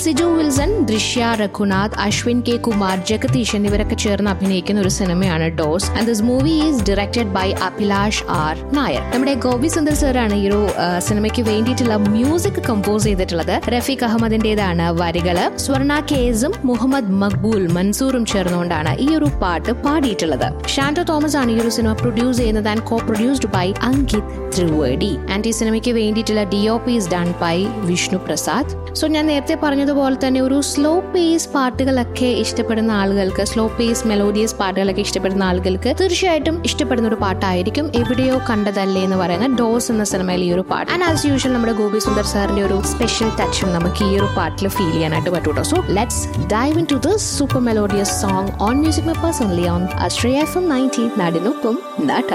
Siju Wilson Drishya Raghunath Ashwin K Kumar Jagadish എന്നിവരൊക്കെ ചേർന്ന് അഭിനയിക്കുന്ന ഒരു സിനിമയാണ് dose and this movie is directed by Abhilash R Nair നമ്മുടെ ഗോപി സുന്ദർ സാറാണ് ഈ ഒരു ആ, സിനിമയ്ക്ക് വേണ്ടിയിട്ടുള്ള മ്യൂസിക് കമ്പോസ് ചെയ്തിട്ടുള്ളത് റഫീഖ് അഹമ്മദിന്റേതാണ് വരികള് സ്വർണ കേസും മുഹമ്മദ് മക്ബൂൽ മൻസൂറും ചേർന്നുകൊണ്ടാണ് ഈ ഒരു പാട്ട് പാടിയിട്ടുള്ളത് ഷാൻഡോ തോമസ് ആണ് ഈ ഒരു സിനിമ പ്രൊഡ്യൂസ് ചെയ്യുന്നത് and co produced by Ankit Trivedi and ഈ സിനിമയ്ക്ക് വേണ്ടിയിട്ടുള്ള D O P is done by Vishnu Prasad so ഞാൻ നേരത്തെ പറഞ്ഞതുപോലെ തന്നെ ഒരു സ്ലോ പേസ് പാട്ടുകളൊക്കെ ഇഷ്ടപ്പെടുന്ന ആളുകൾക്ക് സ്ലോ പേസ് മെലോഡിയസ് പാട്ടുകളൊക്കെ ഇഷ്ടപ്പെടുന്ന ആളുകൾക്ക് തീർച്ചയായിട്ടും ഇഷ്ടപ്പെടുന്ന ഒരു പാട്ടായിരിക്കും എവിടെയോ കണ്ടതല്ലേ എന്ന് പറയുന്ന ഡോസ് എന്ന സിനിമയിൽ ഈ ഒരു പാട്ട് ആൻഡ് ആസ് യൂഷ്വൽ നമ്മുടെ ഗോപി സുന്ദർ സാറിന്റെ ഒരു സ്പെഷ്യൽ ടച്ചും നമുക്ക് ഈ ഒരു പാട്ടിൽ ഫീൽ ചെയ്യാനായിട്ട് പറ്റൂട്ടോ so let's dive in to this super melodious song on music personally on Ashraya F M ninety നാടിനൊപ്പം നാട്ട